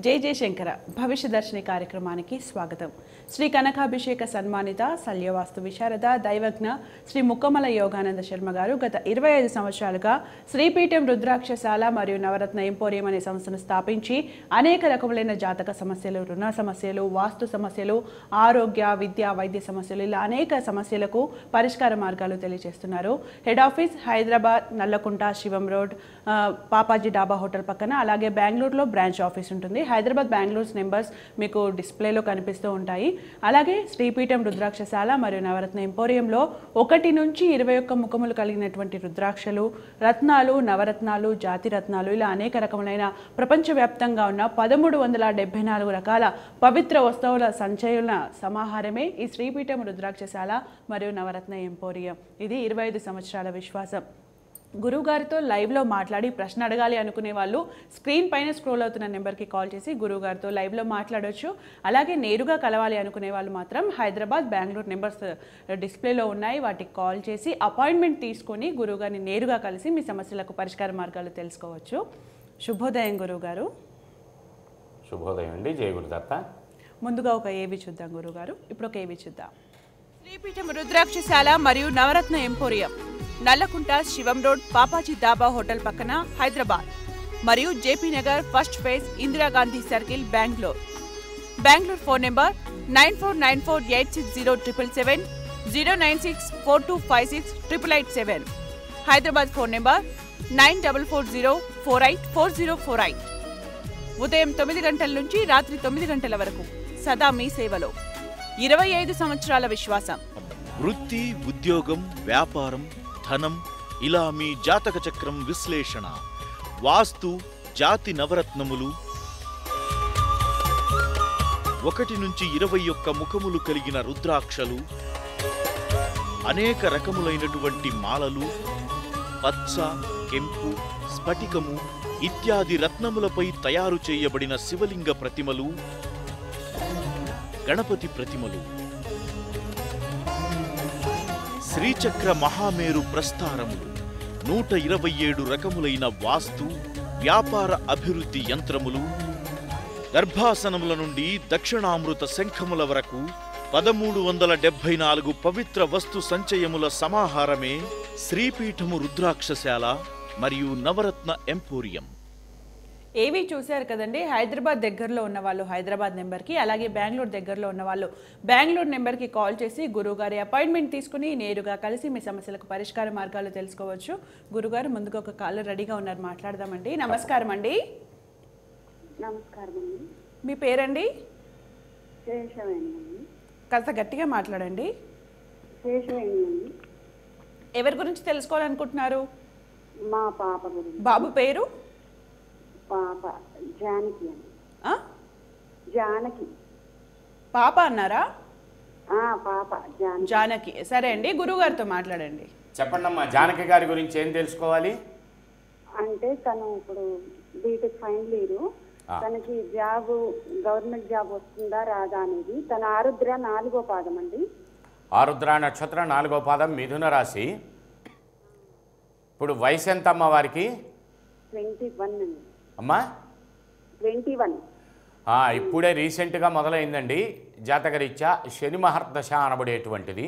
జై జయశంకర భవిష్య దర్శిని కార్యక్రమానికి స్వాగతం శ్రీ కనకాభిషేక సన్మానిత శల్యవాస్తు విశారద దైవజ్ఞ శ్రీ ముక్కమల యోగానంద శర్మ గారు గత ఇరవై ఐదు సంవత్సరాలుగా శ్రీపీఠం రుద్రాక్షశాల మరియు నవరత్న ఎంపోరియం అనే సంస్థను స్థాపించి అనేక రకములైన జాతక సమస్యలు రుణ సమస్యలు వాస్తు సమస్యలు ఆరోగ్య విద్య వైద్య సమస్యలు ఇలా అనేక సమస్యలకు పరిష్కార మార్గాలు తెలియజేస్తున్నారు head office Hyderabad Nallakunta Shivam road ఆ, పాపాజీ డాబా హోటల్ పక్కన అలాగే బెంగళూరులో బ్రాంచ్ ఆఫీస్ ఉంటుంది హైదరాబాద్ బెంగళూరు నెంబర్స్ మీకు డిస్ప్లేలో కనిపిస్తూ ఉంటాయి అలాగే శ్రీపీఠం రుద్రాక్షశాల మరియు నవరత్న ఎంపోరియంలో ఒకటి నుంచి ఇరవై ఒక్క ముఖములు కలిగినటువంటి రుద్రాక్షలు రత్నాలు నవరత్నాలు జాతి రత్నాలు ఇలా అనేక రకములైన ప్రపంచవ్యాప్తంగా ఉన్న పదమూడు వందల డెబ్బై నాలుగు రకాల పవిత్ర వస్తువుల సంచయన సమాహారమే ఈ శ్రీపీఠం రుద్రాక్షశాల మరియు నవరత్న ఎంపోరియం ఇది ఇరవై ఐదు సంవత్సరాల విశ్వాసం గురువుగారితో లైవ్లో మాట్లాడి ప్రశ్న అడగాలి అనుకునే వాళ్ళు స్క్రీన్ పైన స్క్రోల్ అవుతున్న నెంబర్కి కాల్ చేసి గురువుగారితో లైవ్లో మాట్లాడొచ్చు అలాగే నేరుగా కలవాలి అనుకునే వాళ్ళు మాత్రం హైదరాబాద్ బెంగళూరు నెంబర్స్ డిస్ప్లేలో ఉన్నాయి వాటికి కాల్ చేసి అపాయింట్మెంట్ తీసుకొని గురువుగారిని నేరుగా కలిసి మీ సమస్యలకు పరిష్కార మార్గాలు తెలుసుకోవచ్చు శుభోదయం గురువుగారు శుభోదయం అండి జయ గురుదత్త ముందుగా ఒక ఏవి చూద్దాం గురుగారు ఇప్పుడు ఒక ఏవి చూద్దాం శ్రీపీఠం రుద్రాక్షశాల మరియు Navaratna emporium Nallakunta Shivam road Papaji dhaba hotel పక్కన హైదరాబాద్ మరియు JP Nagar first phase Indira Gandhi circle Bengaluru Bengaluru phone number nine four nine four eight six zero triple seven zero nine six four two five six triple eight seven Hyderabad phone number nine double four zero four eight four zero four eight ఉదయం తొమ్మిది గంటల నుంచి రాత్రి తొమ్మిది గంటల వరకు సదా మీ సేవలో ఇరవై ఐదు సంవత్సరాల విశ్వాసం వృత్తి ఉద్యోగం వ్యాపారం ధనం ఇలా మీ జాతక చక్రం విశ్లేషణ వాస్తు జాతి నవరత్నములు ఒకటి నుంచి ఇరవై ఒక్క ముఖములు కలిగిన రుద్రాక్షలు అనేక రకములైనటువంటి మాలలు పచ్చ కెంపు స్ఫటికము ఇత్యాది రత్నములపై తయారు చేయబడిన శివలింగ ప్రతిమలు గణపతి ప్రతిమలు శ్రీచక్ర మహామేరు ప్రస్తారములు నూట ఇరవై ఏడు రకములైన వాస్తు వ్యాపార అభివృద్ధి యంత్రములు గర్భాసనముల నుండి దక్షిణామృత శంఖముల వరకు పదమూడు వందల డెబ్బై నాలుగు పవిత్ర వస్తు సంచయముల సమాహారమే శ్రీపీఠము రుద్రాక్షశాల మరియు నవరత్న ఎంపోరియం ఏవి చూశారు కదండి హైదరాబాద్ దగ్గరలో ఉన్న వాళ్ళు హైదరాబాద్ నెంబర్కి అలాగే బెంగళూరు దగ్గరలో ఉన్న వాళ్ళు బెంగళూరు నెంబర్కి కాల్ చేసి గురువుగారి అపాయింట్మెంట్ తీసుకుని నేరుగా కలిసి మీ సమస్యలకు పరిష్కార మార్గాలు తెలుసుకోవచ్చు గురుగారు ముందుగా ఒక కాలర్ రెడీగా ఉన్నారు మాట్లాడదామండి నమస్కారం అండి నమస్కారం అండి మీ పేరండి శేషవేణి అండి కాస్త గట్టిగా మాట్లాడండి శేషవేణి అండి ఎవరి గురించి తెలుసుకోవాలనుకుంటున్నారు మా పాప గురించి బాబు పేరు పాప జానకి అండి ఆ? జానకి పాప అన్నారా ఆ పాప జానకి జానకి సరే అండి గురువుగారితో మాట్లాడండి చెప్పండి అమ్మా జానకి గారి గురించి ఏం తెలుసుకోవాలి అంటే తను ఇప్పుడు బీటెక్ ఫైనల్ ఇయర్ ఆ. తనకి జాబ్ గవర్నమెంట్ జాబ్ వస్తుందా రాదా అనేది తన ఆరుద్ర నాలుగో పాదం అండి ఆరుద్ర నక్షత్రం నాలుగో పాదం మిథున రాశి ఇప్పుడు వయసు ఎంత అమ్మా వారికి ట్వంటీ వన్ అండి అమ్మా ట్వంటీ వన్ ఆ, ఇప్పుడే రీసెంట్గా మొదలైందండి జాతకరీత్యా శని మహర్దశ అనబడేటువంటిది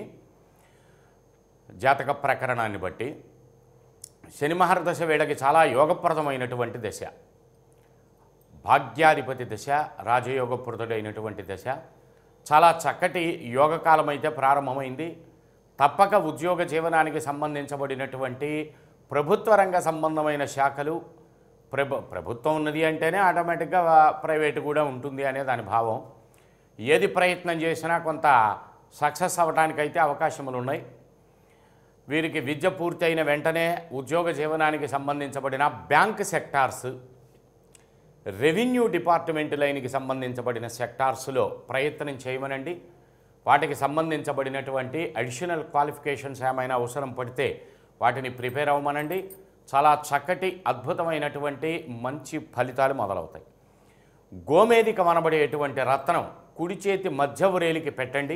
జాతక ప్రకరణాన్ని బట్టి శని మహర్దశ వీళ్ళకి చాలా యోగప్రదమైనటువంటి దశ భాగ్యాధిపతి దశ రాజయోగప్రదుడైనటువంటి దశ చాలా చక్కటి యోగకాలం అయితే ప్రారంభమైంది తప్పక ఉద్యోగ జీవనానికి సంబంధించబడినటువంటి ప్రభుత్వ రంగ సంబంధమైన శాఖలు ప్రభు ప్రభుత్వం ఉన్నది అంటేనే ఆటోమేటిక్గా ప్రైవేటు కూడా ఉంటుంది అనే దాని భావం ఏది ప్రయత్నం చేసినా కొంత సక్సెస్ అవ్వడానికైతే అవకాశములు ఉన్నాయి వీరికి విద్య పూర్తయిన వెంటనే ఉద్యోగ జీవనానికి సంబంధించబడిన బ్యాంక్ సెక్టార్స్ రెవెన్యూ డిపార్ట్మెంట్ లైన్కి సంబంధించబడిన సెక్టార్స్లో ప్రయత్నం చేయమనండి వాటికి సంబంధించబడినటువంటి అడిషనల్ క్వాలిఫికేషన్స్ ఏమైనా అవసరం పడితే వాటిని ప్రిపేర్ అవ్వమనండి చాలా చక్కటి అద్భుతమైనటువంటి మంచి ఫలితాలు మొదలవుతాయి గోమేదిక అనబడేటువంటి రత్నం కుడి చేతి మధ్యవరేలికి పెట్టండి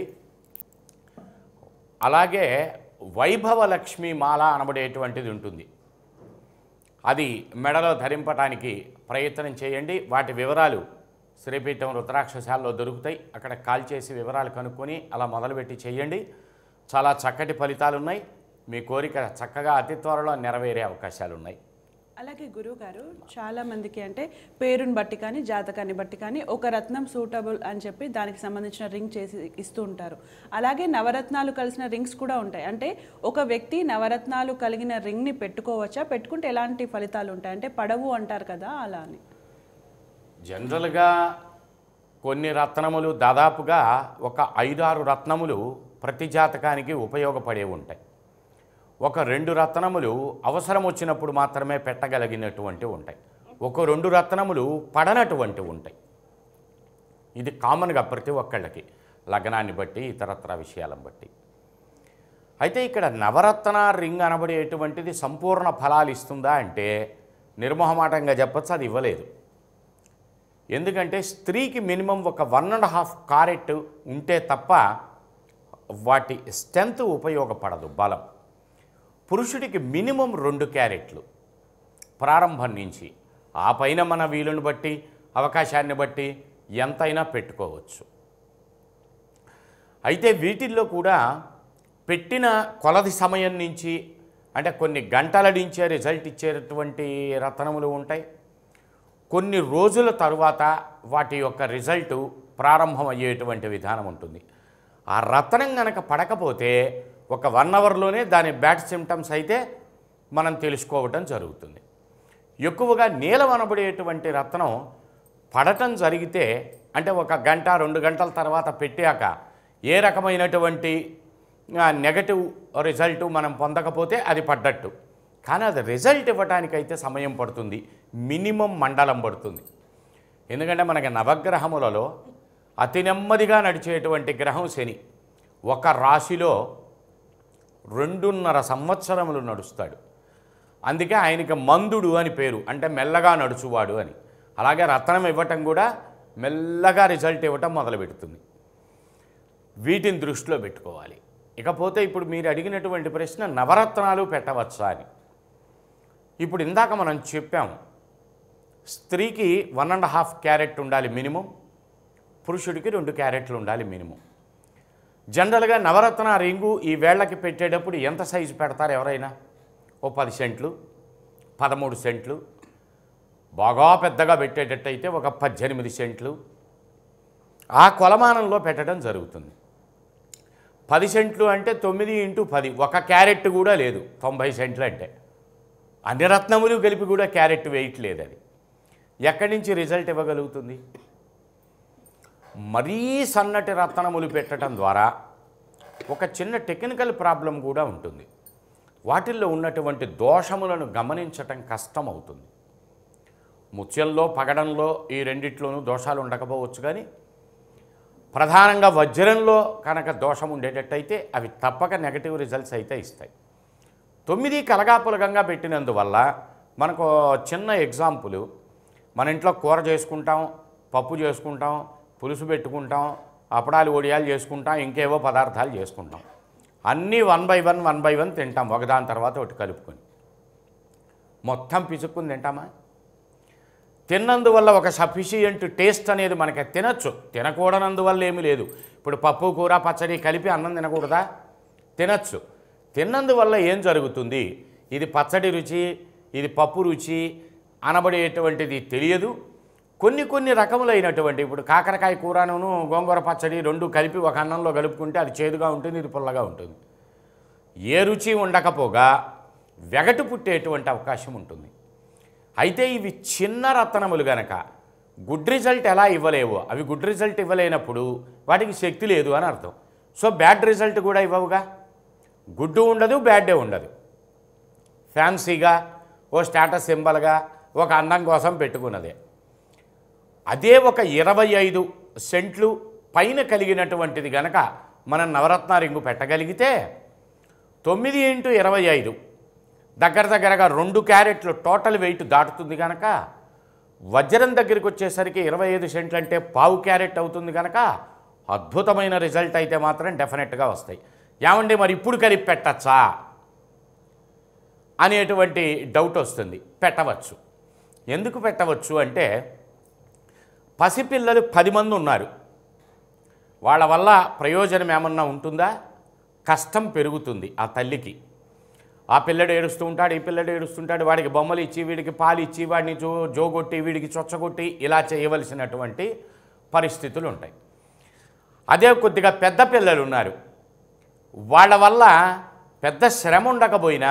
అలాగే వైభవ లక్ష్మి మాల అనబడేటువంటిది ఉంటుంది అది మెడలో ధరింపటానికి ప్రయత్నం చేయండి వాటి వివరాలు శ్రీపీఠం రుద్రాక్షశాలలో దొరుకుతాయి అక్కడ కాల్ చేసి వివరాలు కనుక్కొని అలా మొదలుపెట్టి చేయండి చాలా చక్కటి ఫలితాలు ఉన్నాయి మీ కోరిక చక్కగా అతి త్వరలో నెరవేరే అవకాశాలు ఉన్నాయి అలాగే గురువు గారు చాలా మందికి అంటే పేరుని బట్టి కానీ జాతకాన్ని బట్టి కానీ ఒక రత్నం సూటబుల్ అని చెప్పి దానికి సంబంధించిన రింగ్ చేసి ఇస్తూ ఉంటారు అలాగే నవరత్నాలు కలిసిన రింగ్స్ కూడా ఉంటాయి అంటే ఒక వ్యక్తి నవరత్నాలు కలిగిన రింగ్ని పెట్టుకోవచ్చా పెట్టుకుంటే ఎలాంటి ఫలితాలు ఉంటాయి అంటే పడవు అంటారు కదా అలా అని జనరల్గా కొన్ని రత్నములు దాదాపుగా ఒక ఐదారు రత్నములు ప్రతి జాతకానికి ఉపయోగపడే ఉంటాయి ఒక రెండు రత్నములు అవసరం వచ్చినప్పుడు మాత్రమే పెట్టగలిగినటువంటి ఉంటాయి ఒక రెండు రత్నములు పడనటువంటి ఉంటాయి ఇది కామన్గా ప్రతి ఒక్కళ్ళకి లగ్నాన్ని బట్టి ఇతరత్ర విషయాలను బట్టి అయితే ఇక్కడ నవరత్న రింగ్ అనబడేటువంటిది సంపూర్ణ ఫలాలు ఇస్తుందా అంటే నిర్మోహమాటంగా చెప్పచ్చు అది ఇవ్వలేదు ఎందుకంటే స్త్రీకి మినిమం ఒక వన్ అండ్ హాఫ్ కారెట్ ఉంటే తప్ప వాటి స్ట్రెంత్ ఉపయోగపడదు బలం పురుషుడికి మినిమం రెండు క్యారెట్లు ప్రారంభం నుంచి ఆ పైన మన వీలుని బట్టి అవకాశాన్ని బట్టి ఎంతైనా పెట్టుకోవచ్చు అయితే వీటిల్లో కూడా పెట్టిన కొలది సమయం నుంచి అంటే కొన్ని గంటల నుంచే రిజల్ట్ ఇచ్చేటటువంటి రత్నములు ఉంటాయి కొన్ని రోజుల తరువాత వాటి యొక్క రిజల్ట్ ప్రారంభం అయ్యేటువంటి విధానం ఉంటుంది ఆ రత్నం గనక పడకపోతే ఒక వన్ అవర్లోనే దాని బ్యాడ్ సిమ్టమ్స్ అయితే మనం తెలుసుకోవటం జరుగుతుంది ఎక్కువగా నీలం అనబడేటువంటి రత్నం పడటం జరిగితే అంటే ఒక గంట రెండు గంటల తర్వాత పెట్టాక ఏ రకమైనటువంటి నెగటివ్ రిజల్ట్ మనం పొందకపోతే అది పడ్డట్టు కానీ అది రిజల్ట్ ఇవ్వటానికైతే సమయం పడుతుంది మినిమం మండలం పడుతుంది ఎందుకంటే మనకి నవగ్రహములలో అతి నెమ్మదిగా నడిచేటువంటి గ్రహం శని ఒక రాశిలో రెండున్నర సంవత్సరములు నడుస్తాడు అందుకే ఆయనకి మందుడు అని పేరు అంటే మెల్లగా నడుచువాడు అని అలాగే రత్నం ఇవ్వటం కూడా మెల్లగా రిజల్ట్ ఇవ్వటం మొదలు పెడుతుంది వీటిని దృష్టిలో పెట్టుకోవాలి ఇకపోతే ఇప్పుడు మీరు అడిగినటువంటి ప్రశ్న నవరత్నాలు పెట్టవచ్చా అని ఇప్పుడు ఇందాక మనం చెప్పాము స్త్రీకి వన్ అండ్ హాఫ్ క్యారెట్ ఉండాలి మినిమం పురుషుడికి రెండు క్యారెట్లు ఉండాలి మినిమం జనరల్గా నవరత్న రింగు ఈ వేళ్ళకి పెట్టేటప్పుడు ఎంత సైజు పెడతారు ఎవరైనా ఓ పది సెంట్లు పదమూడు సెంట్లు బాగా పెద్దగా పెట్టేటట్టయితే ఒక పద్దెనిమిది సెంట్లు ఆ కొలమానంలో పెట్టడం జరుగుతుంది పది సెంట్లు అంటే తొమ్మిది ఇంటూ పది ఒక క్యారెట్ కూడా లేదు తొంభై సెంట్లు అంటే అన్ని రత్నములు కలిపి కూడా క్యారెట్ వెయిట్ లేదు అది ఎక్కడి నుంచి రిజల్ట్ ఇవ్వగలుగుతుంది మరీ సన్నటి రత్నములు పెట్టడం ద్వారా ఒక చిన్న టెక్నికల్ ప్రాబ్లం కూడా ఉంటుంది వాటిల్లో ఉన్నటువంటి దోషములను గమనించటం కష్టం అవుతుంది ముత్యంలో పగడంలో ఈ రెండిట్లోనూ దోషాలు ఉండకపోవచ్చు కానీ ప్రధానంగా వజ్రంలో కనుక దోషం ఉండేటట్టయితే అవి తప్పక నెగటివ్ రిజల్ట్స్ అయితే ఇస్తాయి తొమ్మిది కలగాపులగంగా పెట్టినందువల్ల మనకు చిన్న ఎగ్జాంపుల్ మన ఇంట్లో కూర చేసుకుంటాం పప్పు చేసుకుంటాం పులుసు పెట్టుకుంటాం అప్పడాలు ఒడియాలు చేసుకుంటాం ఇంకేవో పదార్థాలు చేసుకుంటాం అన్నీ one by one one by one తింటాం ఒకదాని తర్వాత ఒకటి కలుపుకొని మొత్తం పిసుక్కుని తింటామా తిన్నందువల్ల ఒక సఫిషియంట్ టేస్ట్ అనేది మనకి తినచ్చు తినకూడనందువల్ల ఏమీ లేదు ఇప్పుడు పప్పు కూర పచ్చడి కలిపి అన్నం తినకూడదా తినచ్చు తిన్నందువల్ల ఏం జరుగుతుంది ఇది పచ్చడి రుచి ఇది పప్పు రుచి అనబడేటువంటిది తెలియదు కొన్ని కొన్ని రకములైనటువంటి ఇప్పుడు కాకరకాయ కూరను గోంగూర పచ్చడి రెండు కలిపి ఒక అన్నంలో కలుపుకుంటే అది చేదుగా ఉంటుంది ఇది పుల్లగా ఉంటుంది ఏ రుచి ఉండకపోగా వెగటు పుట్టేటువంటి అవకాశం ఉంటుంది అయితే ఇవి చిన్న రత్నములు గనక గుడ్ రిజల్ట్ ఎలా ఇవ్వలేవో అవి గుడ్ రిజల్ట్ ఇవ్వలేనప్పుడు వాటికి శక్తి లేదు అని అర్థం సో బ్యాడ్ రిజల్ట్ కూడా ఇవ్వవుగా గుడ్డు ఉండదు బ్యాడే ఉండదు ఫ్యాన్సీగా ఓ స్టేటస్ సింబల్గా ఒక అందం కోసం పెట్టుకున్నదే అదే ఒక ఇరవై ఐదు సెంట్లు పైన కలిగినటువంటిది గనక మనం నవరత్న రింగు పెట్టగలిగితే తొమ్మిది ఇంటూ ఇరవై ఐదు దగ్గర దగ్గరగా రెండు క్యారెట్లు టోటల్ వెయిట్ దాటుతుంది కనుక వజ్రం దగ్గరికి వచ్చేసరికి ఇరవై ఐదు సెంట్లు అంటే పావు క్యారెట్ అవుతుంది కనుక అద్భుతమైన రిజల్ట్ అయితే మాత్రం డెఫినెట్గా వస్తాయి ఏమండి మరి ఇప్పుడు కలిపి పెట్టచ్చా అనేటువంటి డౌట్ వస్తుంది పెట్టవచ్చు ఎందుకు పెట్టవచ్చు అంటే పసిపిల్లలు పది మంది ఉన్నారు వాళ్ళ వల్ల ప్రయోజనం ఏమన్నా ఉంటుందా కష్టం పెరుగుతుంది ఆ తల్లికి ఆ పిల్లడు ఏడుస్తూ ఉంటాడు ఈ పిల్లడు ఏడుస్తుంటాడు వాడికి బొమ్మలు ఇచ్చి వీడికి పాలు ఇచ్చి వాడిని జో జోగొట్టి వీడికి చొచ్చగొట్టి ఇలా చేయవలసినటువంటి పరిస్థితులు ఉంటాయి అదే కొద్దిగా పెద్ద పిల్లలు ఉన్నారు వాళ్ళ వల్ల పెద్ద శ్రమ ఉండకపోయినా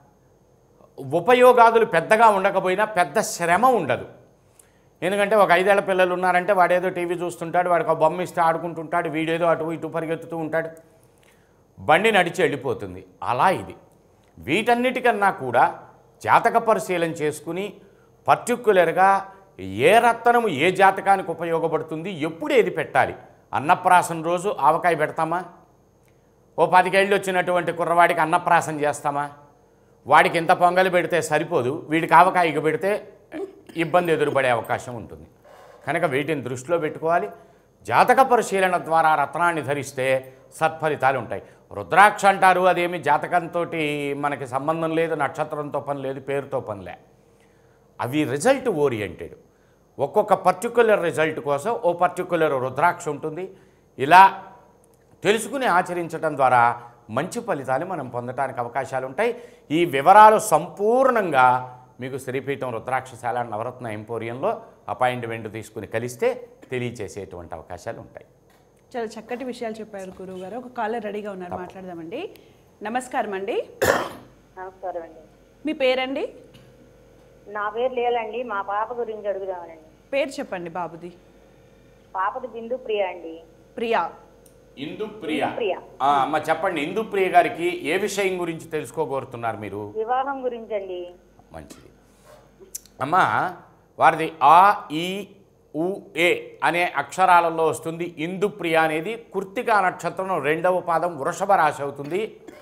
ఉపయోగాదులు పెద్దగా ఉండకపోయినా పెద్ద శ్రమ ఉండదు ఎందుకంటే ఒక ఐదేళ్ల పిల్లలు ఉన్నారంటే వాడేదో టీవీ చూస్తుంటాడు వాడికి ఒక బొమ్మ ఇస్తే ఆడుకుంటుంటాడు వీడేదో అటు ఇటు పరిగెత్తుతూ ఉంటాడు బండి నడిచి వెళ్ళిపోతుంది అలా ఇది వీటన్నిటికన్నా కూడా జాతక పరిశీలన చేసుకుని పర్టిక్యులర్గా ఏ రత్నము ఏ జాతకానికి ఉపయోగపడుతుంది ఎప్పుడు ఏది పెట్టాలి అన్నప్రాసన రోజు ఆవకాయ పెడతామా ఓ పదికేళ్ళు వచ్చినటువంటి కుర్రవాడికి అన్నప్రాసన చేస్తామా వాడికి ఇంత పొంగలి పెడితే సరిపోదు వీడికి ఆవకాయకి పెడితే ఇబ్బంది ఎదురుపడే అవకాశం ఉంటుంది కనుక వీటిని దృష్టిలో పెట్టుకోవాలి జాతక పరిశీలన ద్వారా రత్నాన్ని ధరిస్తే సత్ఫలితాలు ఉంటాయి రుద్రాక్ష అంటారు అదేమి జాతకంతో మనకి సంబంధం లేదు నక్షత్రంతో పని లేదు పేరుతో పనిలే అవి రిజల్ట్ ఓరియంటెడ్ ఒక్కొక్క పర్టికులర్ రిజల్ట్ కోసం ఓ పర్టికులర్ రుద్రాక్ష ఉంటుంది ఇలా తెలుసుకుని ఆచరించడం ద్వారా మంచి ఫలితాలు మనం పొందడానికి అవకాశాలు ఉంటాయి ఈ వివరాలు సంపూర్ణంగా మీకు శ్రీపీఠం రుద్రాక్షశాల నవరత్న ఎంపోరియంలో అపాయింట్మెంట్ తీసుకుని కలిస్తే తెలియచేసేటువంటి అవకాశాలు ఉంటాయి చాలా చక్కటి విషయాలు చెప్పారు గురువు గారు ఒక కాలర్ రెడీగా ఉన్నారు మాట్లాడదామండి నమస్కారం అండి నమస్కారం అండి మీ పేరండి నా పేరు లేలండి మా పాప గురించి అడుగుదామనండి పేరు చెప్పండి బాబుది పాపది బిందు ప్రియ అండి ప్రియా ఇందు ప్రియ ప్రియ. ఆ, అమ్మ చెప్పండి ఇందు ప్రియ గారికి ఏ విషయం గురించి తెలుసుకోగోరుతున్నారు మీరు వివాహం గురించి అండి మంచిది అమ్మ వారిది ఆ ఈ ఉ ఏ అనే అక్షరాలలో వస్తుంది ఇందుప్రియ అనేది కుర్తికా నక్షత్రం రెండవ పాదం వృషభ రాశి అవుతుంది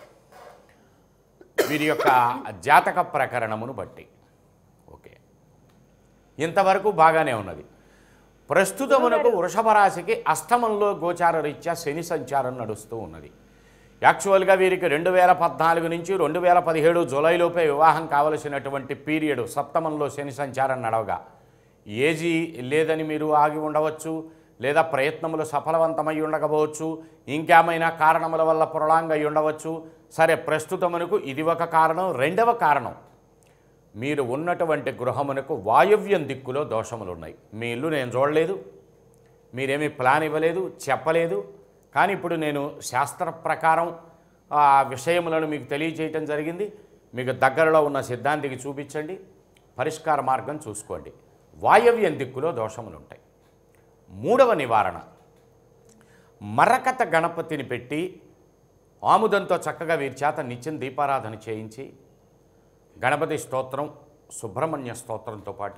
వీరి యొక్క జాతక ప్రకరణమును బట్టి ఓకే ఇంతవరకు బాగానే ఉన్నది ప్రస్తుతమునకు వృషభ రాశికి అష్టమంలో గోచార రీత్యా శని సంచారం నడుస్తూ ఉన్నది యాక్చువల్గా వీరికి రెండు వేల పద్నాలుగు నుంచి రెండు వేల పదిహేడు జూలైలోపే వివాహం కావలసినటువంటి పీరియడ్ సప్తమంలో శని సంచారం నడవగా ఏజీ లేదని మీరు ఆగి ఉండవచ్చు లేదా ప్రయత్నములు సఫలవంతమై ఉండకపోవచ్చు ఇంకేమైనా కారణముల వల్ల పొరలాంగ్ అయి ఉండవచ్చు సరే ప్రస్తుతమునకు ఇది ఒక కారణం రెండవ కారణం మీరు ఉన్నటువంటి గృహమునకు వాయవ్యం దిక్కులో దోషములు ఉన్నాయి మీ ఇల్లు నేను చూడలేదు మీరేమీ ప్లాన్ ఇవ్వలేదు చెప్పలేదు కానీ ఇప్పుడు నేను శాస్త్ర ప్రకారం ఆ విషయములను మీకు తెలియజేయటం జరిగింది మీకు దగ్గరలో ఉన్న సిద్ధాంతికి చూపించండి పరిష్కార మార్గం చూసుకోండి వాయవ్యం దిక్కులో దోషములు ఉంటాయి మూడవ నివారణ మరకత గణపతిని పెట్టి ఆముదంతో చక్కగా వీరి చేత నిత్యం దీపారాధన చేయించి గణపతి స్తోత్రం సుబ్రహ్మణ్య స్తోత్రంతో పాటు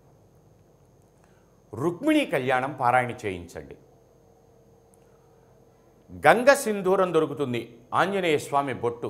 రుక్మిణీ కళ్యాణం పారాయణ చేయించండి గంగ సింధూరం దొరుకుతుంది ఆంజనేయ స్వామి బొట్టు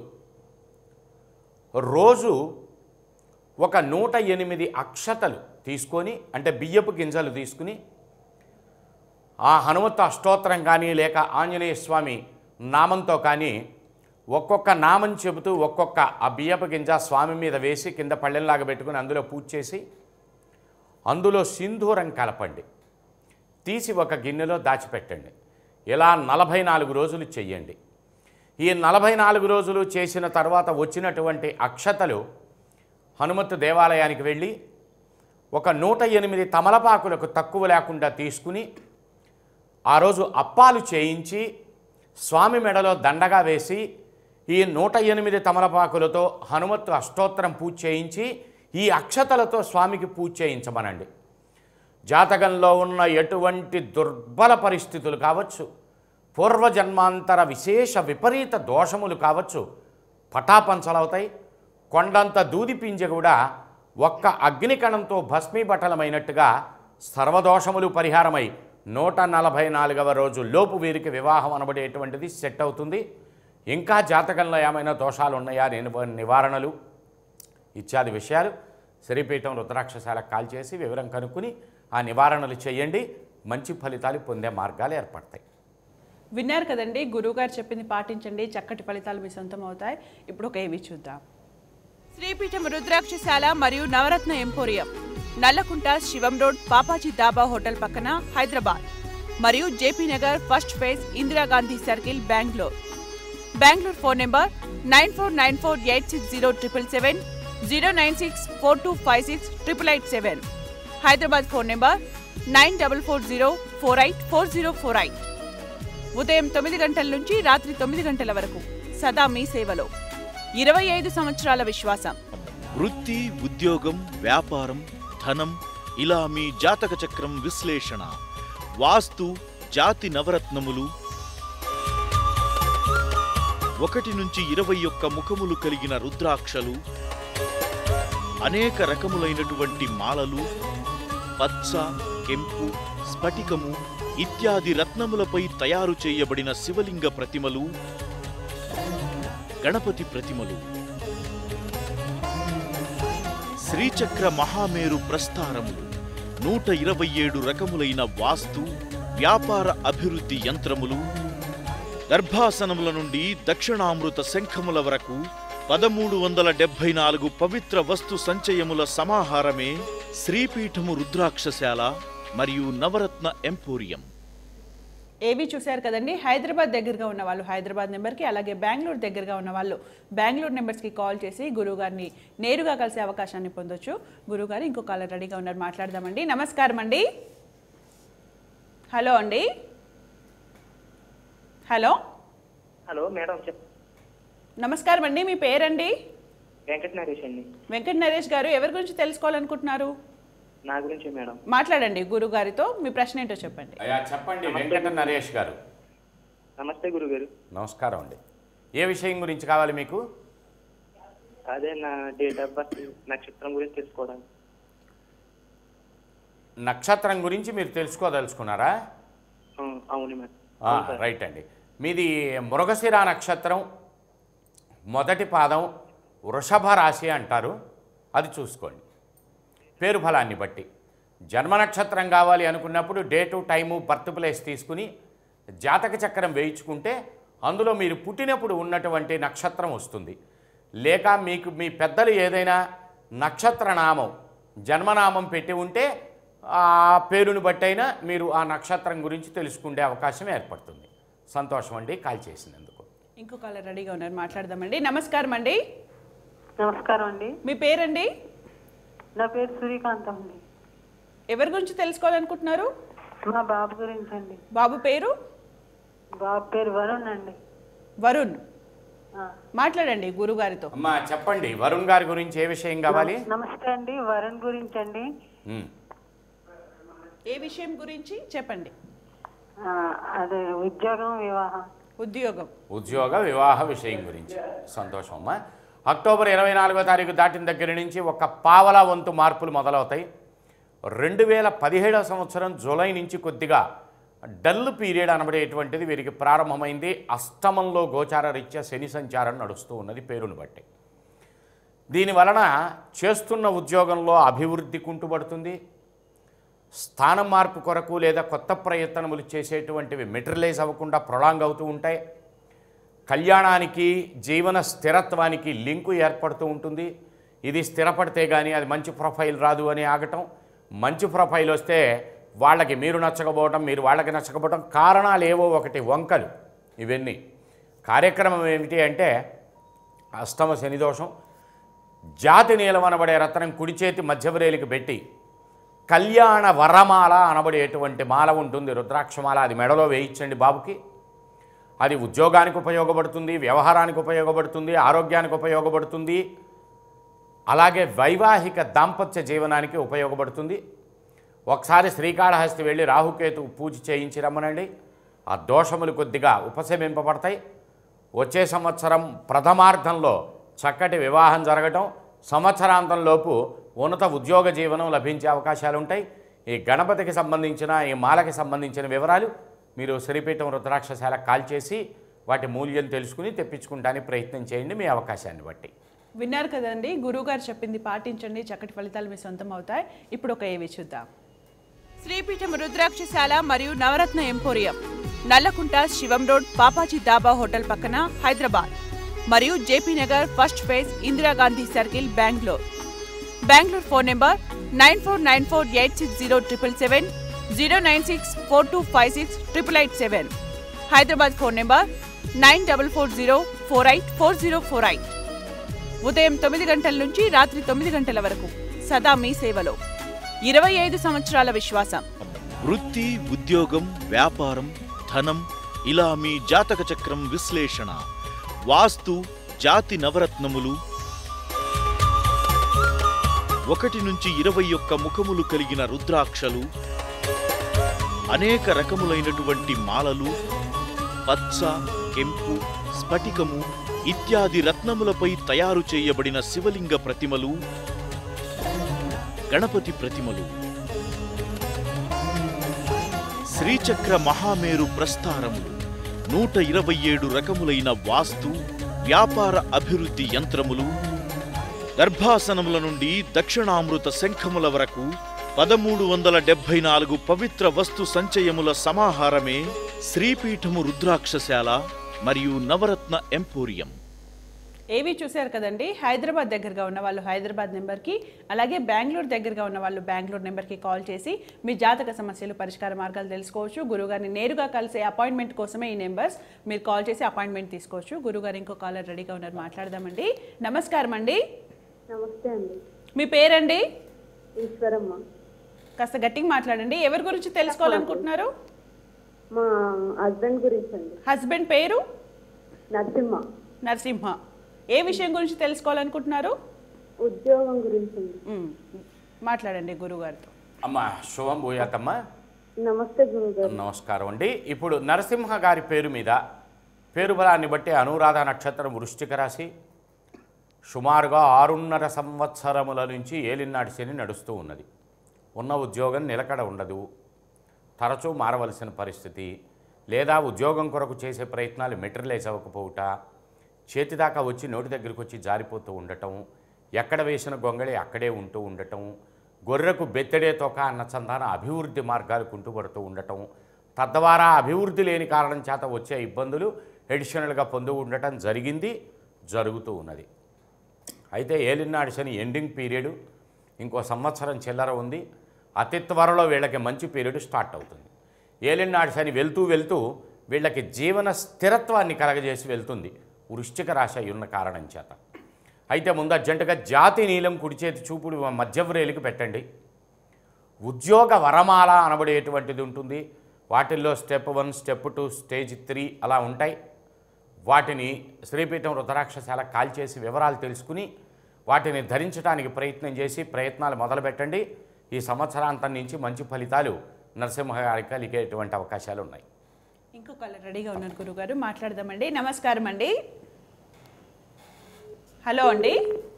రోజు ఒక నూట ఎనిమిది అక్షతలు తీసుకొని అంటే బియ్యపు గింజలు తీసుకుని ఆ హనుమత్ అష్టోత్తరం కానీ లేక ఆంజనేయ స్వామి నామంతో కానీ ఒక్కొక్క నామం చెబుతూ ఒక్కొక్క ఆ బియ్యపు గింజ స్వామి మీద వేసి కింద పళ్ళెంలాగా పెట్టుకుని అందులో పూజ చేసి అందులో సింధూరం కలపండి తీసి ఒక గిన్నెలో దాచిపెట్టండి ఇలా నలభై నాలుగు రోజులు చెయ్యండి ఈ నలభై నాలుగు రోజులు చేసిన తర్వాత వచ్చినటువంటి అక్షతలు హనుమత్ దేవాలయానికి వెళ్ళి ఒక నూట ఎనిమిది తమలపాకులకు తక్కువ లేకుండా తీసుకుని ఆ రోజు అప్పాలు చేయించి స్వామి మెడలో దండగా వేసి ఈ నూట ఎనిమిది తమలపాకులతో హనుమత్తు అష్టోత్తరం పూజ చేయించి ఈ అక్షతలతో స్వామికి పూజ చేయించమనండి జాతకంలో ఉన్న ఎటువంటి దుర్బల పరిస్థితులు కావచ్చు పూర్వజన్మాంతర విశేష విపరీత దోషములు కావచ్చు పటాపంచలవుతాయి కొండంత దూది పింజ కూడా ఒక్క అగ్నికణంతో భస్మీపటలమైనట్టుగా సర్వదోషములు పరిహారమై నూట నలభై నాలుగవ రోజు లోపు వీరికి వివాహం అనబడేటువంటిది సెట్ అవుతుంది ఇంకా జాతకంలో ఏమైనా దోషాలు ఉన్నాయా నివ- నివారణలు ఇత్యాది విషయాలు శ్రీపీఠం రుద్రాక్షశాలకు కాల్ చేసి వివరం కనుక్కుని ఆ నివారణలు చేయండి మంచి ఫలితాలు పొందే మార్గాలు ఏర్పడతాయి విన్నారు కదండి గురువుగారు చెప్పింది పాటించండి చక్కటి ఫలితాలు మీ సొంతం అవుతాయి ఇప్పుడు ఒక ఏవి చూద్దాం శ్రీపీఠం రుద్రాక్షశాల మరియు Navaratna emporium Nallakunta Shivam road Papaji dhaba hotel పక్కన హైదరాబాద్ మరియు JP Nagar first phase Indira Gandhi circle Bengaluru Bengaluru phone number nine four nine four eight six zero triple seven zero nine six four two five six triple eight seven Hyderabad phone number nine double four zero four eight four zero four eight ఉదయం తొమ్మిది గంటల నుంచి రాత్రి తొమ్మిది గంటల వరకు సదా మీ సేవలో ఇరవై ఐదు సంవత్సరాల విశ్వాసం వృత్తి ఉద్యోగం వ్యాపారం ధనం ఇలా మీ జాతక చక్రం విశ్లేషణ వాస్తు జాతి నవరత్నములు ఒకటి నుంచి ఇరవై ఒక్క ముఖములు కలిగిన రుద్రాక్షలు అనేక రకములైనటువంటి మాలలు పచ్చ కెంపు స్ఫటికము ఇత్యాది రత్నములపై తయారు చేయబడిన శివలింగ ప్రతిమలు గణపతి ప్రతిమలు శ్రీచక్ర మహామేరు ప్రస్తారములు నూట ఇరవై ఏడు రకములైన వాస్తు వ్యాపార అభివృద్ధి యంత్రములు గర్భాసనముల నుండి దక్షిణామృత శంఖముల వరకు పదమూడు వందల డెబ్భై నాలుగు పవిత్ర వస్తు సంచయముల సమాహారమే శ్రీపీఠము రుద్రాక్షశాల మరియు నవరత్న ఎంపోరియం ఏవి చూశారు కదండి హైదరాబాద్ దగ్గరగా ఉన్న వాళ్ళు హైదరాబాద్ నెంబర్కి అలాగే బెంగళూరు దగ్గరగా ఉన్న వాళ్ళు బెంగళూరు నెంబర్స్కి కాల్ చేసి గురువుగారిని నేరుగా కలిసే అవకాశాన్ని పొందొచ్చు గురువుగారు ఇంకో కాలర్ రెడీగా ఉన్నారు మాట్లాడదామండి నమస్కారం అండి హలో అండి హలో హలో మేడం చెప్ నమస్కారం అండి మీ పేరండి వెంకట నరేష్ అండి వెంకట నరేష్ గారు ఎవరి గురించి తెలుసుకోవాలనుకుంటున్నారు నా గురించే మేడం మాట్లాడండి గురుగారితో మీ ప్రశ్న ఏంటో చెప్పండి అయ్యా చెప్పండి వెంకట నరేష్ గారు నమస్తే గురుగారు నమస్కారం అండి ఏ విషయం గురించి కావాలి మీకు అదే నా డేట్ ఆఫ్ బర్త్ నక్షత్రం గురించి తెలుసుకోవడానికి నక్షత్రం గురించి మీరు తెలుసుకోదలుచుకున్నారా ఆ, అవును మేడం ఆ, రైట్ అండి మీది మృగశిర నక్షత్రం మొదటి పాదం వృషభ రాశి అంటారు అది చూసుకోండి పేరు ఫలాన్ని బట్టి జన్మ నక్షత్రం కావాలి అనుకున్నప్పుడు డేటు టైము బర్త్ ప్లేస్ తీసుకుని జాతక చక్రం వేయించుకుంటే అందులో మీరు పుట్టినప్పుడు ఉన్నటువంటి నక్షత్రం వస్తుంది లేక మీకు మీ పెద్దలు ఏదైనా నక్షత్ర నామం జన్మనామం పెట్టి ఉంటే ఆ పేరుని బట్టైనా మీరు ఆ నక్షత్రం గురించి తెలుసుకునే అవకాశం ఏర్పడుతుంది సంతోషం అండి కాల్ చేసినందుకు ఇంకో కాలర్ రెడీగా ఉన్నారు మాట్లాడదామండి నమస్కారం అండి నమస్కారం అండి మీ పేరండి నా పేరు సూర్యకాంతం అండి ఎవరి గురించి తెలుసుకోవాలనుకుంటున్నారు మా బాబు గురించి అండి బాబు పేరు బాబు పేరు వరుణ్ అండి వరుణ్ ఆ. మాట్లాడండి గురుగారితో అమ్మా చెప్పండి వరుణ్ గారి గురించి ఏ విషయం కావాలి నమస్తే అండి వరుణ్ గురించి అండి ఉమ్. ఏ విషయం గురించి చెప్పండి ఆ, అదే ఉద్యోగం వివాహం ఉద్యోగం ఉద్యోగ వివాహ విషయం గురించి సంతోషం అమ్మా అక్టోబర్ ఇరవై నాలుగో తారీఖు దాటిన దగ్గర నుంచి ఒక పావలా వంతు మార్పులు మొదలవుతాయి రెండు వేల పదిహేడవ సంవత్సరం జూలై నుంచి కొద్దిగా డల్ పీరియడ్ అనబడేటువంటిది వీరికి ప్రారంభమైంది అష్టమంలో గోచార రీత్యా శని సంచారం నడుస్తూ ఉన్నది పేరును బట్టి దీని వలన చేస్తున్న ఉద్యోగంలో అభివృద్ధి కుంటుపడుతుంది స్థానం మార్పు కొరకు లేదా కొత్త ప్రయత్నములు చేసేటువంటివి మెటీరియలైజ్ అవ్వకుండా ప్రొలాంగ్ అవుతూ ఉంటాయి కళ్యాణానికి జీవన స్థిరత్వానికి లింకు ఏర్పడుతూ ఉంటుంది ఇది స్థిరపడితే కానీ అది మంచి ప్రొఫైల్ రాదు అని ఆగటం మంచి ప్రొఫైల్ వస్తే వాళ్ళకి మీరు నచ్చకపోవడం మీరు వాళ్ళకి నచ్చకపోవడం కారణాలు ఏవో ఒకటి వంకలు ఇవన్నీ కార్యక్రమం ఏమిటి అంటే అష్టమ శనిదోషం జాతి నీలం అనబడే రత్నం కుడి చేతి మధ్యవ్రేలికి పెట్టి కళ్యాణ వరమాల అనబడేటువంటి మాల ఉంటుంది రుద్రాక్షమాల అది మెడలో వేయించండి బాబుకి అది ఉద్యోగానికి ఉపయోగపడుతుంది వ్యవహారానికి ఉపయోగపడుతుంది ఆరోగ్యానికి ఉపయోగపడుతుంది అలాగే వైవాహిక దాంపత్య జీవనానికి ఉపయోగపడుతుంది ఒకసారి శ్రీకాళహస్తి వెళ్ళి రాహుకేతు పూజ చేయించి రమ్మనండి ఆ దోషములు కొద్దిగా ఉపశమింపబడతాయి వచ్చే సంవత్సరం ప్రథమార్థంలో చక్కటి వివాహం జరగటం సంవత్సరాంతంలోపు ఉన్నత ఉద్యోగ జీవనం లభించే అవకాశాలు ఉంటాయి ఈ గణపతికి సంబంధించిన ఈ మాలకి సంబంధించిన వివరాలు మీరు శ్రీపీఠం రుద్రాక్షశాలకు కాల్ చేసి వాటి మూల్యం తెలుసుకుని తెప్పించుకుంటానికి ప్రయత్నం చేయండి మీ అవకాశాన్ని బట్టి విన్నారు కదండి గురువుగారు చెప్పింది పాటించండి చక్కటి ఫలితాలు మీ సొంతం అవుతాయి ఇప్పుడు ఒక ఏవి చూద్దాం శ్రీపీఠం రుద్రాక్షశాల మరియు Navaratna emporium Nallakunta Shivam road Papaji dhaba hotel పక్కన హైదరాబాద్ మరియు JP Nagar first phase Indira Gandhi circle Bengaluru Bengaluru phone number nine four nine four eight six zero triple seven zero nine six four two five six triple eight seven Hyderabad phone number nine double four zero four eight four zero four eight ఉదయం తొమ్మిది గంటల నుంచి రాత్రి తొమ్మిది గంటల వరకు సదా మీ సేవలో ఇరవై ఐదు సంవత్సరాల విశ్వాసం వృత్తి ఉద్యోగం వ్యాపారం ధనం ఇలా మీ జాతక చక్రం విశ్లేషణ వాస్తు జాతి నవరత్నములు ఒకటి నుంచి ఇరవై ఒక్క ముఖములు కలిగిన రుద్రాక్షలు అనేక రకములైనటువంటి మాలలు పచ్చ కెంపు స్ఫటికము ఇత్యాది రత్నములపై తయారు చేయబడిన శివలింగ ప్రతిమలు గణపతి ప్రతిమలు శ్రీచక్ర మహామేరు ప్రస్తారములు నూట ఇరవై ఏడు రకములైన వాస్తు వ్యాపార అభివృద్ధి యంత్రములు గర్భాసనముల నుండి దక్షిణామృత శంఖముల వరకు పదమూడు వందల డెబ్భై నాలుగు పవిత్ర వస్తు సంచయముల సమాహారమే శ్రీపీఠము రుద్రాక్షశాల మరియు నవరత్న ఎంపోరియం ఏవి చూశారు కదండి హైదరాబాద్ దగ్గరగా ఉన్న వాళ్ళు హైదరాబాద్ నెంబర్కి అలాగే బెంగళూరు దగ్గరగా ఉన్న వాళ్ళు బెంగళూరు నెంబర్కి కాల్ చేసి మీ జాతక సమస్యలు పరిష్కార మార్గాలు తెలుసుకోవచ్చు గురుగారిని నేరుగా కలిసే అపాయింట్మెంట్ కోసమే ఈ నెంబర్స్ మీరు కాల్ చేసి అపాయింట్మెంట్ తీసుకోవచ్చు గురుగారు ఇంకో కాలర్ రెడీగా ఉన్నారు మాట్లాడదామండి నమస్కారం అండి నమస్తే అండి మీ పేరండి ఈశ్వరమ్మ కాస్త గట్టిగా మాట్లాడండి ఎవరి గురించి తెలుసుకోవాలనుకుంటున్నారు మా హస్బెండ్ గురించి అండి హస్బెండ్ పేరు నరసింహ నరసింహ ఏ విషయం గురించి తెలుసుకోవాలనుకుంటున్నారు ఉద్యోగం గురించి అండి మ్, మాట్లాడండి గురుగారితో అమ్మ శుభం భూయాతమ్మ నమస్తే గురుగారు నమస్కారం అండి ఇప్పుడు నరసింహ గారి పేరు మీద పేరు బలాన్ని బట్టి అనురాధ నక్షత్రం వృశ్చిక రాశి సుమారుగా ఆరున్నర సంవత్సరముల నుంచి ఏలినాటి శని నడుస్తూ ఉన్నది ఉన్న ఉద్యోగం నిలకడ ఉండదు తరచూ మారవలసిన పరిస్థితి లేదా ఉద్యోగం కొరకు చేసే ప్రయత్నాలు మెటీరియలైజ్ అవ్వకపోవుట చేతి దాకా వచ్చి నోటి దగ్గరికి వచ్చి జారిపోతూ ఉండటం ఎక్కడ వేసిన గొంగళి అక్కడే ఉంటూ ఉండటం గొర్రెకు బెత్తడే తోక అన్న చందాన అభివృద్ధి మార్గాలు కుంటుపడుతూ ఉండటం తద్వారా అభివృద్ధి లేని కారణం చేత వచ్చే ఇబ్బందులు ఎడిషనల్గా పొందు ఉండటం జరిగింది జరుగుతూ ఉన్నది అయితే ఏలినాడు శని ఎండింగ్ పీరియడ్ ఇంకో సంవత్సరం చిల్లర ఉంది అతి త్వరలో వీళ్ళకి మంచి పీరియడ్ స్టార్ట్ అవుతుంది ఏలినాడు శని వెళ్తూ వెళ్తూ వీళ్ళకి జీవన స్థిరత్వాన్ని కలగజేసి వెళ్తుంది వృశ్చిక రాశి అయి ఉన్న కారణం చేత అయితే ముందు అర్జెంటుగా జాతి నీలం కుడి చేతి చూపుడు మధ్యవ్రేలికి పెట్టండి ఉద్యోగ వరమాల అనబడేటువంటిది ఉంటుంది వాటిల్లో step one step two stage three అలా ఉంటాయి వాటిని శ్రీపీఠం రుద్రాక్షశాల కాల్ చేసి వివరాలు తెలుసుకుని వాటిని ధరించడానికి ప్రయత్నం చేసి ప్రయత్నాలు మొదలుపెట్టండి ఈ సంవత్సరాంతం నుంచి మంచి ఫలితాలు నరసింహ గారికి కలిగేటువంటి అవకాశాలు ఉన్నాయి ఇంకో కాలర్ రెడీగా ఉన్నారు గురుగారు మాట్లాడదామండి నమస్కారం అండి హలో అండి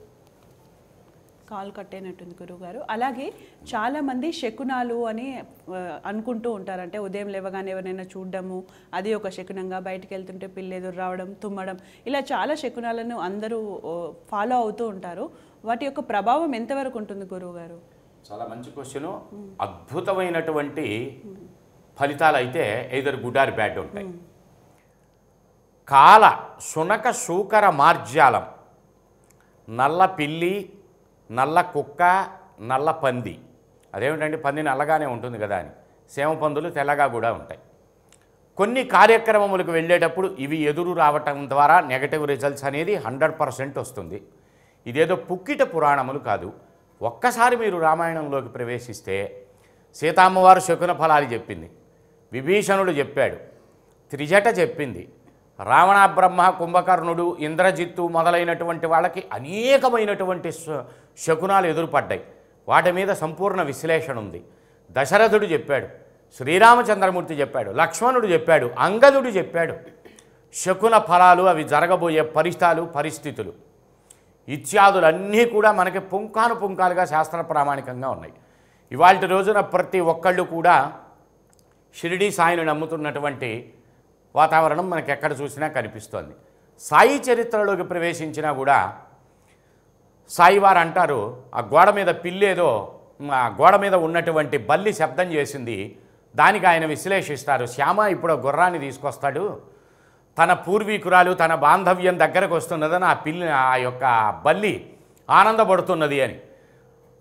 కాల్ కట్టేనట్టుంది గురుగారు అలాగే చాలామంది శకునాలు అని ఆ, అనుకుంటూ ఉంటారు అంటే ఉదయం లేవగానే ఎవరైనా చూడడము అది ఒక శకునంగా బయటికి వెళ్తుంటే పిల్లి ఎదురు రావడం తుమ్మడం ఇలా చాలా శకునాలను అందరూ ఫాలో అవుతూ ఉంటారు వాటి యొక్క ప్రభావం ఎంతవరకు ఉంటుంది గురువుగారు చాలా మంచి క్వశ్చన్ అద్భుతమైనటువంటి ఫలితాలు అయితే ఎయిదర్ గుడ్ ఆర్ బ్యాడ్ ఉంటాయి కాల శునక శూకర మార్జాలం నల్ల పిల్లి నల్ల కుక్క నల్ల పంది అదేమిటండి పంది నల్లగానే ఉంటుంది కదా అని సేమ పందులు తెల్లగా కూడా ఉంటాయి కొన్ని కార్యక్రమములకు వెళ్ళేటప్పుడు ఇవి ఎదురు రావటం ద్వారా నెగటివ్ రిజల్ట్స్ అనేది హండ్రెడ్ పర్సెంట్ వస్తుంది ఇదేదో పుక్కిట పురాణములు కాదు ఒక్కసారి మీరు రామాయణంలోకి ప్రవేశిస్తే సీతామ్మవారు శకున ఫలాలు చెప్పింది విభీషణుడు చెప్పాడు త్రిజట చెప్పింది రావణ బ్రహ్మ కుంభకర్ణుడు ఇంద్రజిత్తు మొదలైనటువంటి వాళ్ళకి అనేకమైనటువంటి శ- శకునాలు ఎదురుపడ్డాయి వాటి మీద సంపూర్ణ విశ్లేషణ ఉంది దశరథుడు చెప్పాడు శ్రీరామచంద్రమూర్తి చెప్పాడు లక్ష్మణుడు చెప్పాడు అంగదుడు చెప్పాడు శకున ఫలాలు అవి జరగబోయే పరిస్థాలు పరిస్థితులు ఇత్యాదులన్నీ కూడా మనకి పుంకాను పుంకాలుగా శాస్త్ర ప్రామాణికంగా ఉన్నాయి ఇవాళ రోజున ప్రతి ఒక్కళ్ళు కూడా షిరిడి సాయిని నమ్ముతున్నటువంటి వాతావరణం మనకి ఎక్కడ చూసినా కనిపిస్తోంది సాయి చరిత్రలోకి ప్రవేశించినా కూడా సాయివారు అంటారు ఆ గోడ మీద పిల్లేదో ఆ గోడ మీద ఉన్నటువంటి బల్లి శబ్దం చేసింది దానికి ఆయన విశ్లేషిస్తారు శ్యామ ఇప్పుడు ఆ గుర్రాన్ని తీసుకొస్తాడు తన పూర్వీకురాలు తన బాంధవ్యం దగ్గరకు వస్తున్నదని ఆ పిల్లి ఆ యొక్క బల్లి ఆనందపడుతున్నది అని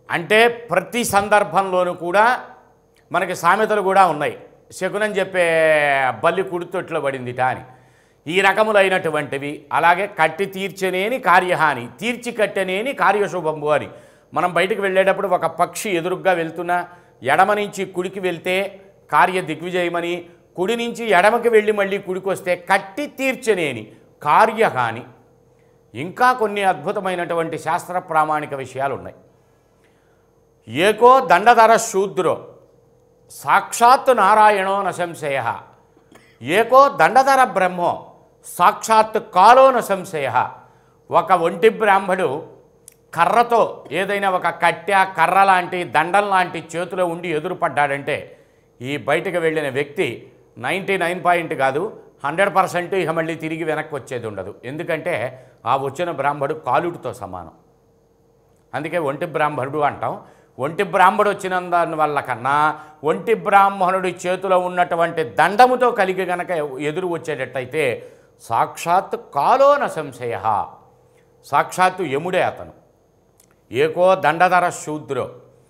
అంటే ప్రతి సందర్భంలోనూ కూడా మనకి సామెతలు కూడా ఉన్నాయి శకునం చెప్పే బల్లి కుడితొట్లో పడిందిట అని ఈ రకములైనటువంటివి అలాగే కట్టి తీర్చనేని కార్యహాని తీర్చి కట్టనేని కార్యశుభంబు అని మనం బయటకు వెళ్ళేటప్పుడు ఒక పక్షి ఎదురుగ్గా వెళ్తున్నా ఎడమ నుంచి కుడికి వెళ్తే కార్య దిగ్విజయమని కుడి నుంచి ఎడమకి వెళ్ళి మళ్ళీ కుడికి వస్తే కట్టి తీర్చనేని కార్యహాని ఇంకా కొన్ని అద్భుతమైనటువంటి శాస్త్ర ప్రామాణిక విషయాలు ఉన్నాయి ఏకో దండధర శూద్రో సాక్షాత్ నారాయణో న సంశయ ఏకో దండధర బ్రహ్మో సాక్షాత్ కాలో న సంశయ ఒక ఒంటి బ్రాహ్మడు కర్రతో ఏదైనా ఒక కట్టె కర్ర లాంటి దండం లాంటి చేతిలో ఉండి ఎదురుపడ్డాడంటే ఈ బయటకు వెళ్ళిన వ్యక్తి నైంటీ నైన్ పాయింట్ కాదు హండ్రెడ్ పర్సెంట్ ఇక మళ్ళీ తిరిగి వెనక్కి వచ్చేది ఉండదు ఎందుకంటే ఆ వచ్చిన బ్రాహ్మడు కాలుడితో సమానం అందుకే ఒంటి బ్రాహ్మణుడు అంటాం ఒంటి బ్రాహ్మడు వచ్చిన దాని వల్ల కన్నా ఒంటి బ్రాహ్మణుడి చేతిలో ఉన్నటువంటి దండముతో కలిగి గనక ఎదురు వచ్చేటట్టయితే సాక్షాత్ కాలోన సంశయ సాక్షాత్తు యముడే అతను ఏకో దండధర శూద్రో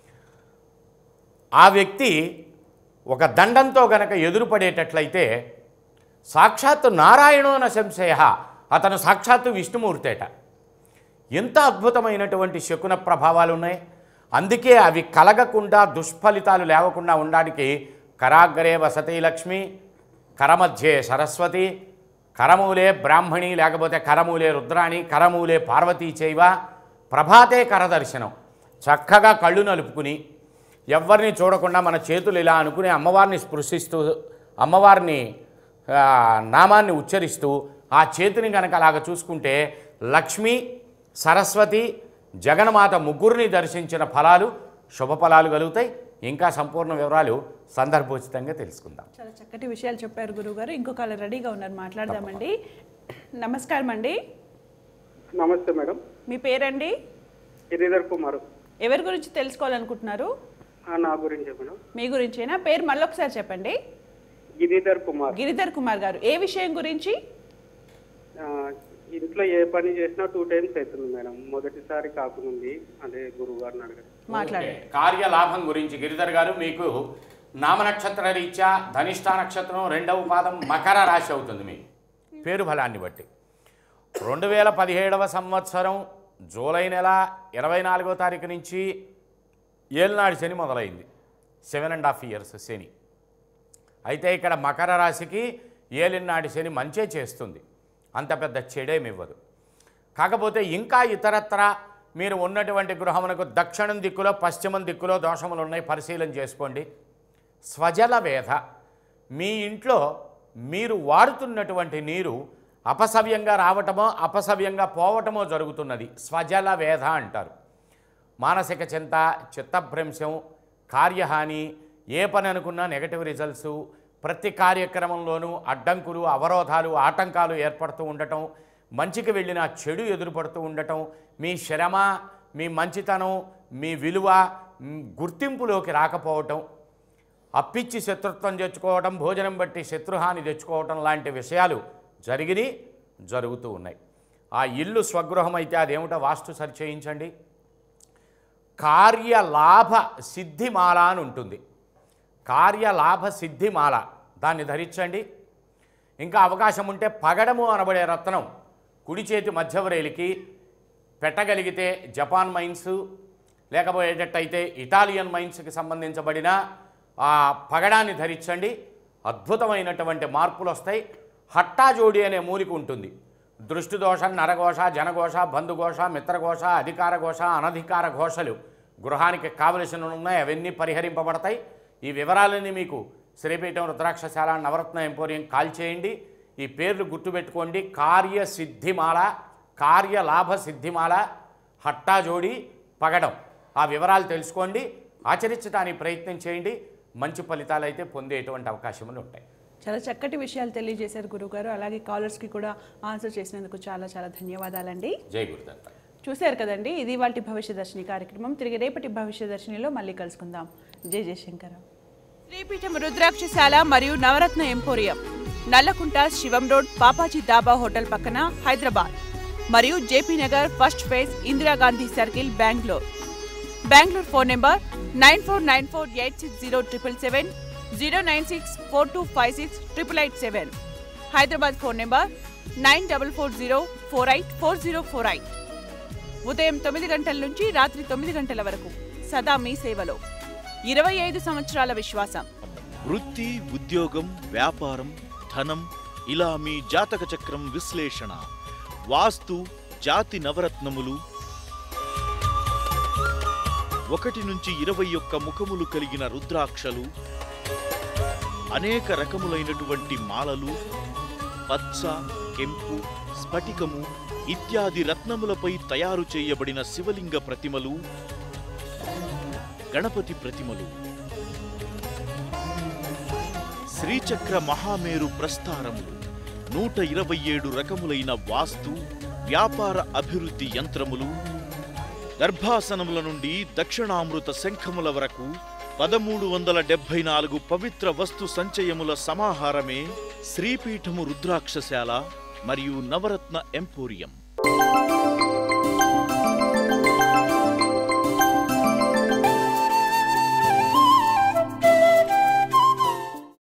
ఆ వ్యక్తి ఒక దండంతో గనక ఎదురుపడేటట్లయితే సాక్షాత్తు నారాయణోన సంశయ అతను సాక్షాత్తు విష్ణుమూర్తేట ఎంత అద్భుతమైనటువంటి శకున ప్రభావాలు ఉన్నాయి అందుకే అవి కలగకుండా దుష్ఫలితాలు లేవకుండా ఉండడానికి కరాగ్రే వసతి లక్ష్మి కరమధ్యే సరస్వతి కరమూలే బ్రాహ్మణి లేకపోతే కరమూలే రుద్రాణి కరమూలే పార్వతీ చైవ ప్రభాతే కరదర్శనం చక్కగా కళ్ళు నలుపుకుని ఎవరిని చూడకుండా మన చేతులు ఇలా అనుకుని అమ్మవారిని స్పృశిస్తూ అమ్మవారిని ఆ, నామాన్ని ఉచ్చరిస్తూ ఆ చేతిని కనుక అలాగ చూసుకుంటే లక్ష్మి సరస్వతి జగన్మాత ముగ్గురిని దర్శించిన ఫలాలు శుభ ఫలాలు కలుగుతాయి ఇంకా సంపూర్ణ వివరాలు సందర్భోచితంగా తెలుసుకుందాం చాలా చక్కటి విషయాలు చెప్పారు గురువుగారు ఇంకొక వాళ్ళు రెడీగా ఉన్నారు మాట్లాడదామండి నమస్కారం అండి నమస్తే మేడం మీ పేరండి గిరిధర్ కుమార్ ఎవరి గురించి తెలుసుకోవాలనుకుంటున్నారు ఆ, నా గురించే మేడం మీ గురించేనా పేరు మళ్ళొకసారి చెప్పండి గిరిధర్ కుమార్ గిరిధర్ కుమార్ గారు ఏ విషయం గురించి ఆ, ఇంట్లో ఏ పని చేసినా టూ టైమ్స్ అవుతుంది మేడం మొదటిసారి కాకముంది అదే గురువు గారిని అడగండి మాట్లాడండి కార్యలాభం గురించి గిరిధర్ గారు మీకు నామనక్షత్ర రీత్యా ధనిష్ట నక్షత్రం రెండవ పాదం మకర రాశి అవుతుంది మీకు పేరు బలాన్ని బట్టి రెండు వేల పదిహేడవ సంవత్సరం జూలై నెల ఇరవై నాలుగో తారీఖు నుంచి ఏలినాడు శని మొదలైంది సెవెన్ అండ్ హాఫ్ ఇయర్స్ శని అయితే ఇక్కడ మకర రాశికి ఏలినాడి శని మంచే చేస్తుంది అంత పెద్ద చెడేమివ్వదు కాకపోతే ఇంకా ఇతరత్ర మీరు ఉన్నటువంటి గృహమునకు దక్షిణం దిక్కులో పశ్చిమం దిక్కులో దోషములు ఉన్నాయి పరిశీలన చేసుకోండి స్వజల వేధ మీ ఇంట్లో మీరు వాడుతున్నటువంటి నీరు అపసవ్యంగా రావటమో అపసవ్యంగా పోవటమో జరుగుతున్నది స్వజల వేధ అంటారు మానసిక చింత చిత్తభ్రంశం కార్యహాని ఏ పని అనుకున్నా నెగటివ్ రిజల్ట్స్ ప్రతి కార్యక్రమంలోనూ అడ్డంకులు అవరోధాలు ఆటంకాలు ఏర్పడుతూ ఉండటం మంచికి వెళ్ళిన చెడు ఎదురుపడుతూ ఉండటం మీ శ్రమ మీ మంచితనం మీ విలువ మ్, గుర్తింపులోకి రాకపోవటం అప్పిచ్చి శత్రుత్వం తెచ్చుకోవటం భోజనం బట్టి శత్రుహాని తెచ్చుకోవటం లాంటి విషయాలు జరిగినాయి జరుగుతూ ఉన్నాయి ఆ ఇల్లు స్వగృహం అయితే అదేమిటో వాస్తు సరిచేయించండి కార్యలాభ సిద్ధిమాల అని ఉంటుంది కార్యలాభ సిద్ధిమాల దాన్ని ధరించండి ఇంకా అవకాశం ఉంటే పగడము అనబడే రత్నం కుడి చేతి మధ్యవరేలికి పెట్టగలిగితే జపాన్ మైన్స్ లేకపోయేటట్టయితే ఇటాలియన్ మైన్స్కి సంబంధించబడిన ఆ పగడాన్ని ధరించండి అద్భుతమైనటువంటి మార్పులు వస్తాయి హట్టాజోడి అనే మూలిక ఉంటుంది దృష్టి దోషం నరఘోష జనఘోష బంధుఘోష మిత్రఘోష అధికార ఘోష అనధికార ఘోషలు గృహానికి కావలసిన ఉన్నాయి అవన్నీ పరిహరింపబడతాయి ఈ వివరాలన్నీ మీకు శ్రీపీఠం రుద్రాక్షశాల నవరత్న ఎంపోరియం కాల్ చేయండి ఈ పేర్లు గుర్తుపెట్టుకోండి కార్యసిద్ధిమాల కార్యలాభ సిద్ధిమాల హట్టాజోడి పగడం ఆ వివరాలు తెలుసుకోండి ఆచరించడానికి ప్రయత్నం చేయండి మంచి ఫలితాలు అయితే పొందేటువంటి అవకాశములు ఉంటాయి చాలా చక్కటి విషయాలు తెలియజేశారు గురువుగారు అలాగే కాలర్స్కి కూడా ఆన్సర్ చేసినందుకు చాలా చాలా ధన్యవాదాలండి జై గురుదత్త చూశారు కదండి ఇది వాటి భవిష్య దర్శిని కార్యక్రమం తిరిగి రేపటి భవిష్య దర్శినిలో మళ్ళీ కలుసుకుందాం జై జయశంకర శ్రీపీఠం రుద్రాక్షశాల మరియు Navaratna emporium Nallakunta Shivam road Papaji dhaba hotel పక్కన హైదరాబాద్ మరియు JP Nagar first phase Indira Gandhi circle Bengaluru Bengaluru phone number nine four nine four eight six zero triple seven zero nine six four two five six triple eight seven Hyderabad phone number nine double four zero four eight four zero four eight ఉదయం తొమ్మిది గంటల నుంచి రాత్రి తొమ్మిది గంటల వరకు సదా మీ సేవలో ఇరవై ఐదు సంవత్సరాల విశ్వాసం వృత్తి ఉద్యోగం వ్యాపారం ధనం ఇలా మీ జాతక చక్రం విశ్లేషణ వాస్తు జాతి నవరత్నములు ఒకటి నుంచి ఇరవై ఒక్క ముఖములు కలిగిన రుద్రాక్షలు అనేక రకములైనటువంటి మాలలు పచ్చ కెంపు స్ఫటికము ఇత్యాది రత్నములపై తయారు చేయబడిన శివలింగ ప్రతిమలు గణపతి ప్రతిమలు శ్రీచక్ర మహామేరు ప్రస్తారములు నూట ఇరవై ఏడు రకములైన వాస్తు వ్యాపార అభివృద్ధి యంత్రములు గర్భాసనముల నుండి దక్షిణామృత శంఖముల వరకు పదమూడు వందల డెబ్భై నాలుగు పవిత్ర వస్తు సంచయముల సమాహారమే శ్రీపీఠము రుద్రాక్షశాల మరియు నవరత్న ఎంపోరియం